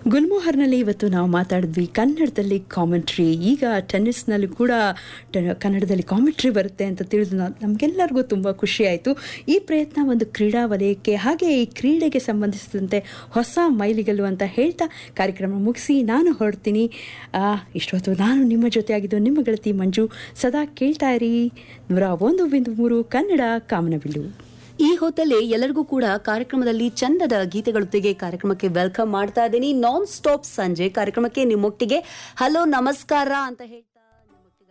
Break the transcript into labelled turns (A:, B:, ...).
A: ಗುಲ್ಮೋಹರ್ನಲ್ಲಿ ಇವತ್ತು ನಾವು ಮಾತಾಡಿದ್ವಿ ಕನ್ನಡದಲ್ಲಿ ಕಾಮೆಂಟ್ರಿ ಈಗ ಟೆನ್ನಿಸ್ನಲ್ಲಿ ಕೂಡ ಟ- ಕನ್ನಡದಲ್ಲಿ ಕಾಮೆಂಟ್ರಿ ಬರುತ್ತೆ ಅಂತ ತಿಳಿದು ನಾವು ನಮಗೆಲ್ಲರಿಗೂ ತುಂಬ ಖುಷಿ ಆಯಿತು ಈ ಪ್ರಯತ್ನ ಒಂದು ಕ್ರೀಡಾ ವಲಯಕ್ಕೆ ಹಾಗೆ ಈ ಕ್ರೀಡೆಗೆ ಸಂಬಂಧಿಸಿದಂತೆ ಹೊಸ ಮೈಲಿಗಲ್ಲು ಅಂತ ಹೇಳ್ತಾ ಕಾರ್ಯಕ್ರಮ ಮುಗಿಸಿ ನಾನು ಹೊರಡ್ತೀನಿ ಆ, ಇಷ್ಟೊತ್ತು ನಾನು ನಿಮ್ಮ ಜೊತೆ ಆಗಿದ್ದು ನಿಮ್ಮ ಗೆಳತಿ ಮಂಜು ಸದಾ ಕೇಳ್ತಾ ಇರಿ ನೂರ ಒಂದು ಬಿಂದು ಮೂರು ಕನ್ನಡ ಕಾಮನಬಿಲ್ಲು
B: ಈ ಹೊತ್ತಲ್ಲಿ ಎಲ್ಲರಿಗೂ ಕೂಡ ಕಾರ್ಯಕ್ರಮದಲ್ಲಿ ಚಂದದ ಗೀತೆಗಳೊತ್ತಿಗೆ ಕಾರ್ಯಕ್ರಮಕ್ಕೆ ವೆಲ್ಕಮ್ ಮಾಡ್ತಾ ಇದ್ದೀನಿ ನಾನ್ ಸ್ಟಾಪ್ ಸಂಜೆ ಕಾರ್ಯಕ್ರಮಕ್ಕೆ ನಿಮ್ಮೊಟ್ಟಿಗೆ ಹಲೋ ನಮಸ್ಕಾರ ಅಂತ ಹೇಳಿ